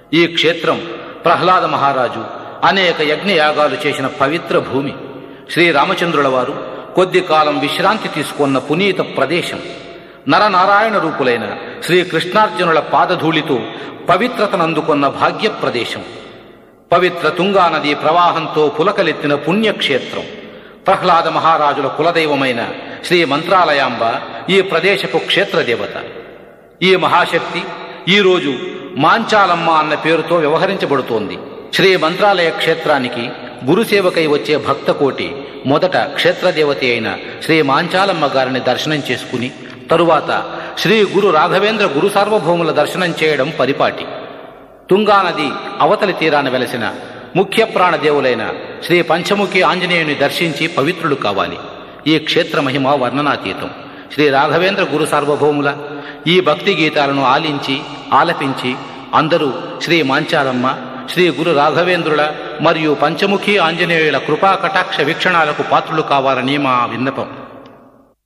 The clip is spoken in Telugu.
ఈ క్షేత్రం ప్రహ్లాద మహారాజు అనేక యజ్ఞయాగాలు చేసిన పవిత్ర భూమి శ్రీరామచంద్రుల వారు కొద్ది కాలం విశ్రాంతి తీసుకున్న పునీత ప్రదేశం నరనారాయణ రూపులైన శ్రీకృష్ణార్జునుల పాదధూళితో పవిత్రతనందుకున్న భాగ్య ప్రదేశం పవిత్ర తుంగా నది ప్రవాహంతో పులకలెత్తిన పుణ్యక్షేత్రం ప్రహ్లాద మహారాజుల కులదైవమైన శ్రీ మంత్రాలయాంబ ఈ ప్రదేశపు క్షేత్రదేవత ఈ మహాశక్తి ఈరోజు మాంచాలమ్మ అన్న పేరుతో వ్యవహరించబడుతోంది శ్రీ మంత్రాలయ క్షేత్రానికి గురుసేవకై వచ్చే భక్తకోటి మొదట క్షేత్రదేవత అయిన శ్రీ మాంచాలమ్మ గారిని దర్శనం చేసుకుని తరువాత శ్రీ గురు రాఘవేంద్ర గురు సార్వభౌముల దర్శనం చేయడం పరిపాటి తుంగానది అవతలి తీరాన వెలసిన ముఖ్య ప్రాణదేవులైన శ్రీ పంచముఖి ఆంజనేయుని దర్శించి పవిత్రులు కావాలి ఈ క్షేత్ర మహిమ వర్ణనాతీతం శ్రీ రాఘవేంద్ర గురు సార్వభౌముల ఈ భక్తి గీతాలను ఆలించి ఆలపించి అందరూ శ్రీ మాంచాలమ్మ శ్రీ గురు రాఘవేంద్రుల మరియు పంచముఖి ఆంజనేయుల కృపా కటాక్ష వీక్షణాలకు పాత్రులు కావాలని మా విన్నపం